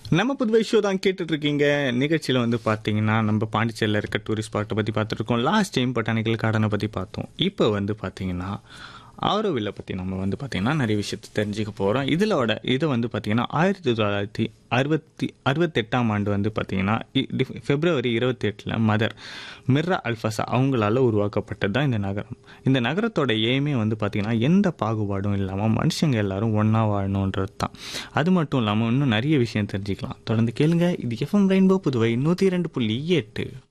நம்ம புதுவை ஷோ தான் கேட்டுட்டு இருக்கீங்க நிகழ்ச்சியில் வந்து பார்த்தீங்கன்னா நம்ம பாண்டிச்சேரியில் இருக்க டூரிஸ்ட் ஸ்பாட்டை பற்றி பார்த்துருக்கோம் லாஸ்ட் டைம் பொட்டானிக்கல் கார்டனை பற்றி பார்த்தோம் இப்போ வந்து பார்த்தீங்கன்னா ஆரோவில்லை பற்றி நம்ம வந்து பார்த்தீங்கன்னா நிறைய விஷயத்தை தெரிஞ்சுக்க போகிறோம் இதிலோட இது வந்து பார்த்தீங்கன்னா ஆயிரத்தி தொள்ளாயிரத்தி அறுபத்தி அறுபத்தெட்டாம் ஆண்டு வந்து பார்த்தீங்கன்னா இ- டிஃப்- பிப்ரவரி இருபத்தெட்டில் மதர் மிர்ரா அல்ஃபசா அவங்களால உருவாக்கப்பட்டது தான் இந்த நகரம் இந்த நகரத்தோட எய்மே வந்து பார்த்தீங்கன்னா எந்த பாகுபாடும் இல்லாமல் மனுஷங்க எல்லாரும் ஒன்றா வாழணுன்றது தான் அது மட்டும் இல்லாமல் இன்னும் நிறைய விஷயம் தெரிஞ்சுக்கலாம் தொடர்ந்து கேளுங்க இது எஃப்எம் ரெயின்போ புதுவை நூற்றி ரெண்டு புள்ளி எட்டு